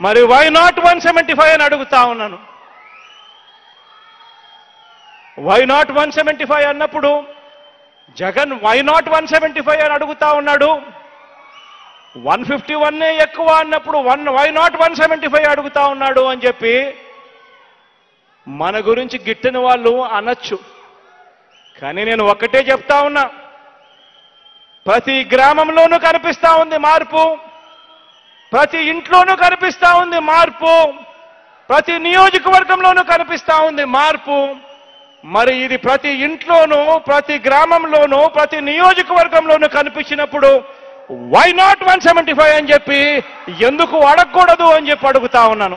మరి why not one seventy five అని అడుగుతా ఉన్నాను why not one seventy five అన్నప్పుడు Jagan why not one seventy five అని అడుగుతా ఉన్నాడు వన్ ఫిఫ్టీ వన్నే ఎక్కువ అన్నప్పుడు one why not one seventy five అడుగుతా ఉన్నాడు అని చెప్పి మన గురించి గిట్టని వాళ్ళు అనొచ్చు కానీ నేను ఒక్కటే చెప్తా ఉన్నా ప్రతి గ్రామంలోనూ కనిపిస్తా ఉంది మార్పు ప్రతి ఇంట్లోనూ కనిపిస్తా ఉంది మార్పు ప్రతి నియోజకవర్గంలోనూ కనిపిస్తా ఉంది మార్పు మరి ఇది ప్రతి ఇంట్లోనూ ప్రతి గ్రామంలోనూ ప్రతి నియోజకవర్గంలోనూ కనిపించినప్పుడు why not one seventy five అని చెప్పి ఎందుకు అడగకూడదు అని చెప్పి అడుగుతా ఉన్నాను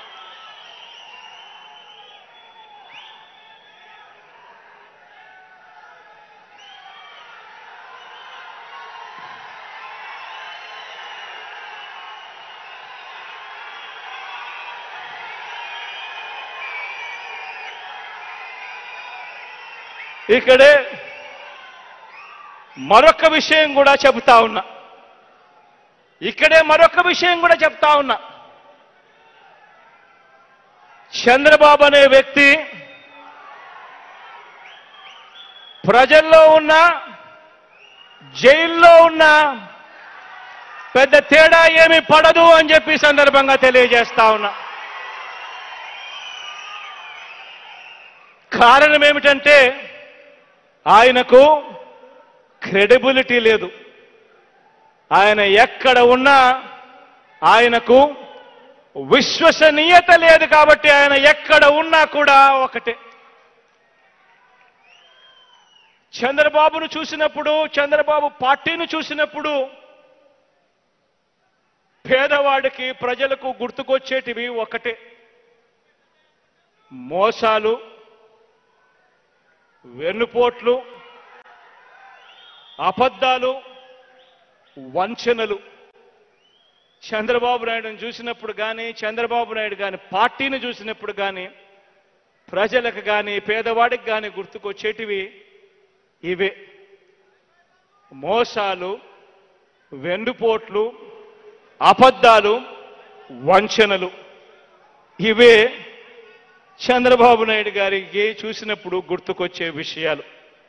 ఇక్కడే మరొక విషయం కూడా చెబుతా ఉన్నా ఇక్కడే మరొక విషయం కూడా చెప్తా ఉన్నా చంద్రబాబు అనే వ్యక్తి ప్రజల్లో ఉన్న జైల్లో ఉన్న పెద్ద తేడా ఏమీ పడదు అని చెప్పి ఈ సందర్భంగా తెలియజేస్తా ఉన్నా కారణం ఏమిటంటే ఆయనకు క్రెడిబిలిటీ లేదు ఆయన ఎక్కడ ఉన్నా ఆయనకు విశ్వసనీయత లేదు కాబట్టి ఆయన ఎక్కడ ఉన్నా కూడా ఒకటే చంద్రబాబును చూసినప్పుడు చంద్రబాబు పార్టీని చూసినప్పుడు పేదవాడికి ప్రజలకు గుర్తుకొచ్చేటివి ఒకటే మోసాలు వెన్నుపోట్లు అబద్ధాలు వంచనలు చంద్రబాబు నాయుడుని చూసినప్పుడు కానీ చంద్రబాబు నాయుడు కానీ పార్టీని చూసినప్పుడు కానీ ప్రజలకు కానీ పేదవాడికి కానీ గుర్తుకొచ్చేటివి ఇవే మోసాలు వెన్నుపోట్లు అబద్ధాలు వంచనలు ఇవే చంద్రబాబు నాయుడు గారికి చూసినప్పుడు గుర్తుకొచ్చే విషయాలు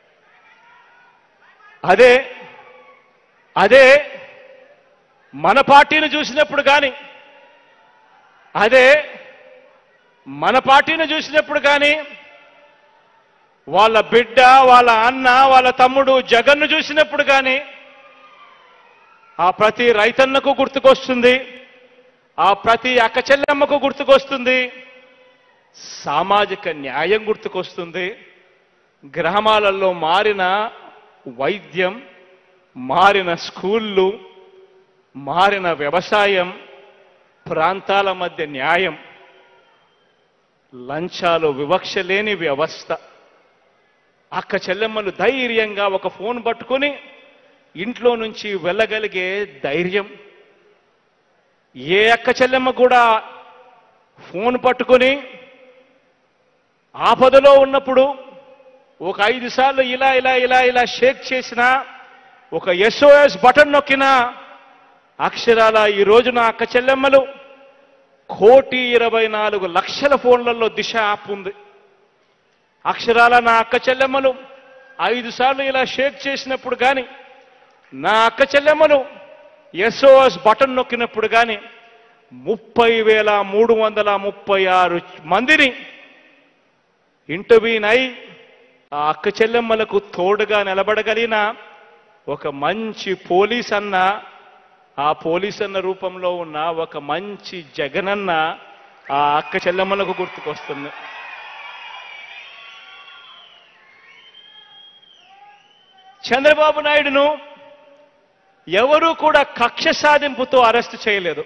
అదే అదే మన పార్టీని చూసినప్పుడు కానీ అదే మన పార్టీని చూసినప్పుడు కానీ వాళ్ళ బిడ్డ వాళ్ళ అన్న వాళ్ళ తమ్ముడు జగన్ను చూసినప్పుడు కానీ ఆ ప్రతి రైతన్నకు గుర్తుకొస్తుంది ఆ ప్రతి అక్క చెల్లెమ్మకు గుర్తుకొస్తుంది సామాజిక న్యాయం గుర్తుకొస్తుంది గ్రామాలలో మారిన వైద్యం మారిన స్కూళ్ళు మారిన వ్యవసాయం ప్రాంతాల మధ్య న్యాయం లంచాలు వివక్ష లేని వ్యవస్థ అక్క చెల్లెమ్మలు ధైర్యంగా ఒక ఫోన్ పట్టుకొని ఇంట్లో నుంచి వెళ్ళగలిగే ధైర్యం ఏ అక్క చెల్లెమ్మ కూడా ఫోన్ పట్టుకొని ఆపదలో ఉన్నప్పుడు ఒక ఐదు సార్లు ఇలా ఇలా ఇలా ఇలా షేక్ చేసినా ఒక ఎస్ఓఎస్ బటన్ నొక్కినా అక్షరాల ఈ రోజున అక్క చెల్లెమ్మలు కోటి ఇరవై నాలుగు లక్షల ఫోన్లలో దిశ యాప్ ఉంది అక్షరాల నా అక్క చెల్లెమ్మలు ఐదు సార్లు ఇలా షేక్ చేసినప్పుడు కానీ నా అక్క చెల్లెమ్మలు ఎస్ఓఎస్ బటన్ నొక్కినప్పుడు కానీ ముప్పై వేల మూడు వందల ముప్పై ఆరు మందిని ఇంటర్వ్యూన్ అయి ఆ అక్క చెల్లెమ్మలకు తోడుగా నిలబడగలిగిన ఒక మంచి పోలీస్ అన్న ఆ పోలీస్ అన్న రూపంలో ఉన్న ఒక మంచి జగనన్న ఆ అక్క చెల్లెమ్మలకు గుర్తుకొస్తుంది చంద్రబాబు నాయుడును ఎవరూ కూడా కక్ష సాధింపుతో అరెస్ట్ చేయలేదు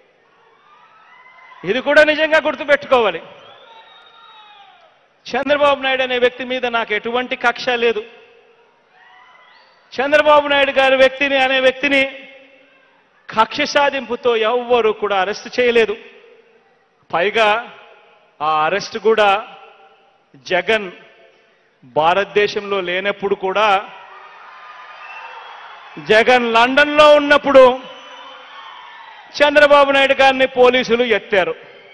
ఇది కూడా నిజంగా గుర్తుపెట్టుకోవాలి చంద్రబాబు నాయుడు అనే వ్యక్తి మీద నాకు ఎటువంటి కక్ష లేదు చంద్రబాబు నాయుడు గారి వ్యక్తిని అనే వ్యక్తిని కక్ష సాధింపుతో ఎవ్వరూ కూడా అరెస్ట్ చేయలేదు పైగా ఆ అరెస్ట్ కూడా జగన్ భారతదేశంలో లేనప్పుడు కూడా జగన్ లండన్లో ఉన్నప్పుడు చంద్రబాబు నాయుడు గారిని పోలీసులు ఎత్తారు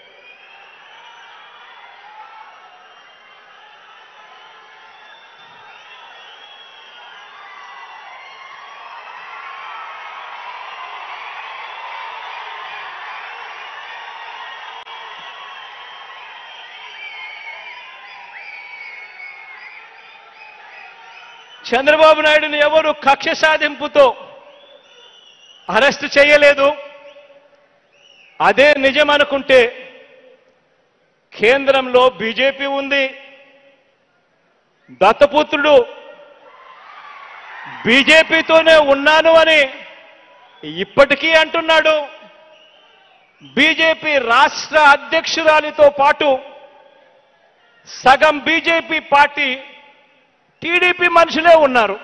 చంద్రబాబు నాయుడుని ఎవరు కక్ష సాధింపుతో అరెస్ట్ చేయలేదు అదే నిజం అనుకుంటే కేంద్రంలో బీజేపీ ఉంది దత్తపుత్రుడు బీజేపీతోనే ఉన్నాను అని ఇప్పటికీ అంటున్నాడు బీజేపీ రాష్ట్ర అధ్యక్షురాలితో పాటు సగం బీజేపీ పార్టీ టీడీపీ మనుషులే ఉన్నారు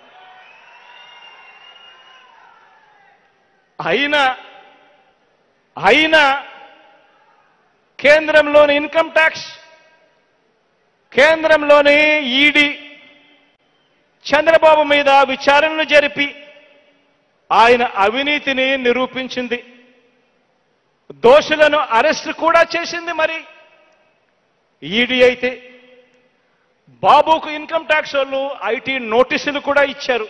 అయినా అయినా కేంద్రంలోని ఇన్కమ్ ట్యాక్స్ కేంద్రంలోని ఈడీ చంద్రబాబు మీద విచారణలు జరిపి ఆయన అవినీతిని నిరూపించింది దోషులను అరెస్ట్ కూడా చేసింది మరి ఈడీ అయితే బాబుకు ఇన్కమ్ ట్యాక్స్ వాళ్ళు ఐటీ నోటీసులు కూడా ఇచ్చారు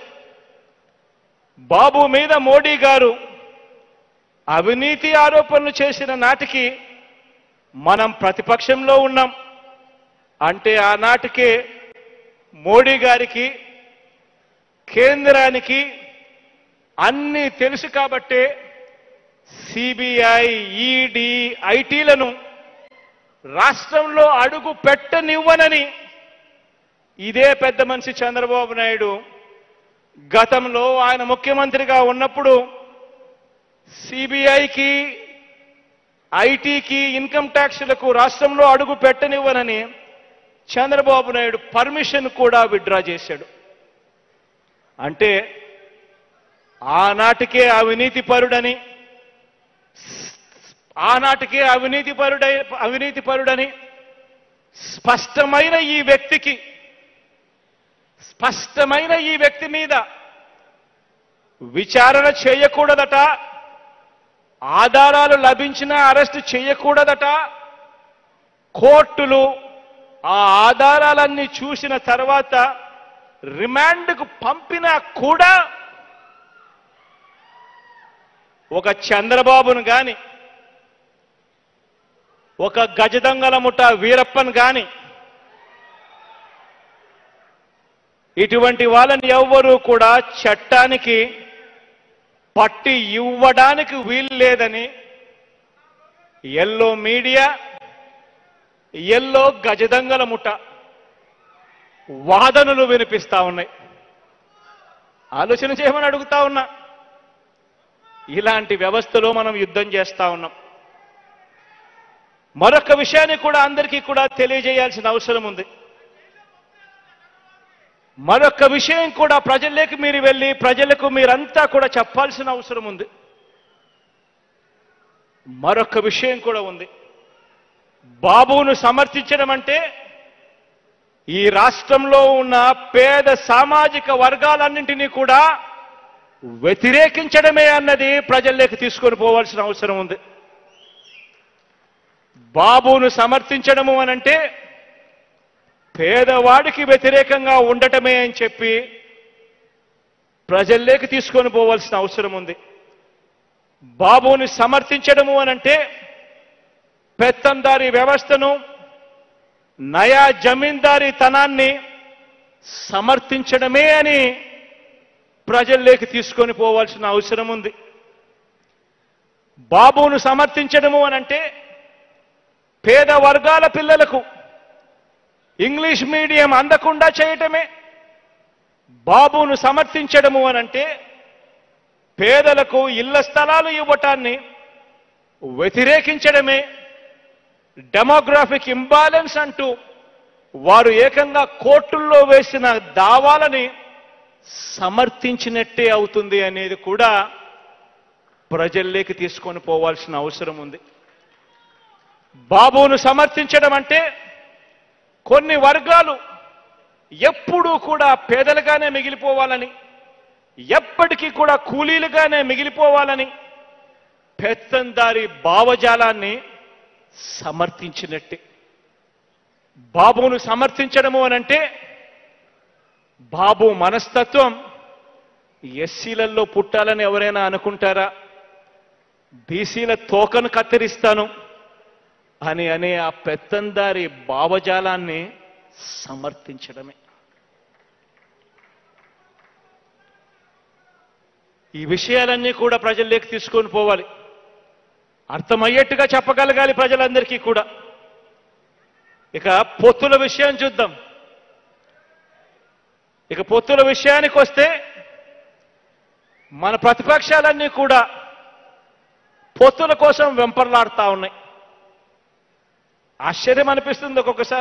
బాబు మీద మోడీ గారు అవినీతి ఆరోపణలు చేసిన నాటికి మనం ప్రతిపక్షంలో ఉన్నాం అంటే ఆనాటికే మోడీ గారికి కేంద్రానికి అన్నీ తెలుసు కాబట్టే సిబిఐ ఈడీ ఐటీలను రాష్ట్రంలో అడుగు పెట్టనివ్వనని ఇదే పెద్ద మనిషి చంద్రబాబు నాయుడు గతంలో ఆయన ముఖ్యమంత్రిగా ఉన్నప్పుడు సిబిఐకి ఐటీకి ఇన్కమ్ ట్యాక్స్లకు రాష్ట్రంలో అడుగు పెట్టనివ్వనని చంద్రబాబు నాయుడు పర్మిషన్ కూడా విత్డ్రా చేశాడు అంటే ఆనాటికే అవినీతి పరుడని ఆనాటికే అవినీతి పరుడై అవినీతి పరుడని స్పష్టమైన ఈ వ్యక్తికి స్పష్టమైన ఈ వ్యక్తి మీద విచారణ చేయకూడదట ఆధారాలు లభించినా అరెస్ట్ చేయకూడదట కోర్టులు ఆ ఆధారాలన్నీ చూసిన తర్వాత రిమాండ్కు పంపినా కూడా ఒక చంద్రబాబును గాని ఒక గజదంగల ముఠ వీరప్పన్ గాని ఇటువంటి వాళ్ళని ఎవ్వరూ కూడా చట్టానికి పట్టి ఇవ్వడానికి వీలు లేదని ఎల్లో మీడియా ఎల్లో గజదంగల ముఠ వాదనలు వినిపిస్తా ఉన్నాయి ఆలోచన చేయమని అడుగుతా ఉన్నా ఇలాంటి వ్యవస్థలో మనం యుద్ధం చేస్తా ఉన్నాం మరొక విషయాన్ని కూడా అందరికీ కూడా తెలియజేయాల్సిన అవసరం ఉంది మరొక విషయం కూడా ప్రజల్లోకి మీరు వెళ్ళి ప్రజలకు మీరంతా కూడా చెప్పాల్సిన అవసరం ఉంది మరొక విషయం కూడా ఉంది బాబును సమర్థించడం అంటే ఈ రాష్ట్రంలో ఉన్న పేద సామాజిక వర్గాలన్నింటినీ కూడా వ్యతిరేకించడమే అన్నది ప్రజల్లోకి తీసుకొని పోవాల్సిన అవసరం ఉంది బాబును సమర్థించడము అనంటే పేదవాడికి వ్యతిరేకంగా ఉండటమే అని చెప్పి ప్రజల్లోకి తీసుకొని పోవాల్సిన అవసరం ఉంది బాబుని సమర్థించడము అనంటే పెత్తందారి వ్యవస్థను నయా జమీందారీ తనాన్ని సమర్థించడమే అని ప్రజల్లోకి తీసుకొని పోవాల్సిన అవసరం ఉంది బాబును సమర్థించడము అనంటే పేద వర్గాల పిల్లలకు ఇంగ్లీష్ మీడియం అందకుండా చేయటమే బాబును సమర్థించడము అనంటే పేదలకు ఇళ్ల స్థలాలు ఇవ్వటాన్ని వ్యతిరేకించడమే డెమోగ్రాఫిక్ ఇంబాలెన్స్ అంటూ వారు ఏకంగా కోర్టుల్లో వేసిన దావాలని సమర్థించినట్టే అవుతుంది అనేది కూడా ప్రజల్లోకి తీసుకొని పోవాల్సిన అవసరం ఉంది బాబును సమర్థించడం అంటే కొన్ని వర్గాలు ఎప్పుడూ కూడా పేదలుగానే మిగిలిపోవాలని ఎప్పటికీ కూడా కూలీలుగానే మిగిలిపోవాలని పెత్తందారి భావజాలాన్ని సమర్థించినట్టే బాబును సమర్థించడము అనంటే బాబు మనస్తత్వం ఎస్సీలలో పుట్టాలని ఎవరైనా అనుకుంటారా బీసీల తోకను కత్తిరిస్తాను అని అనే ఆ పెత్తందారి భావజాలాన్ని సమర్థించడమే ఈ విషయాలన్నీ కూడా ప్రజల్లోకి తీసుకొని పోవాలి అర్థమయ్యేట్టుగా చెప్పగలగాలి ప్రజలందరికీ కూడా ఇక పొత్తుల విషయం చూద్దాం ఇక పొత్తుల విషయానికి వస్తే మన ప్రతిపక్షాలన్నీ కూడా పొత్తుల కోసం వెంపర్లాడుతా ఉన్నాయి ఆశ్చర్యం అనిపిస్తుంది ఒక్కొక్కసారి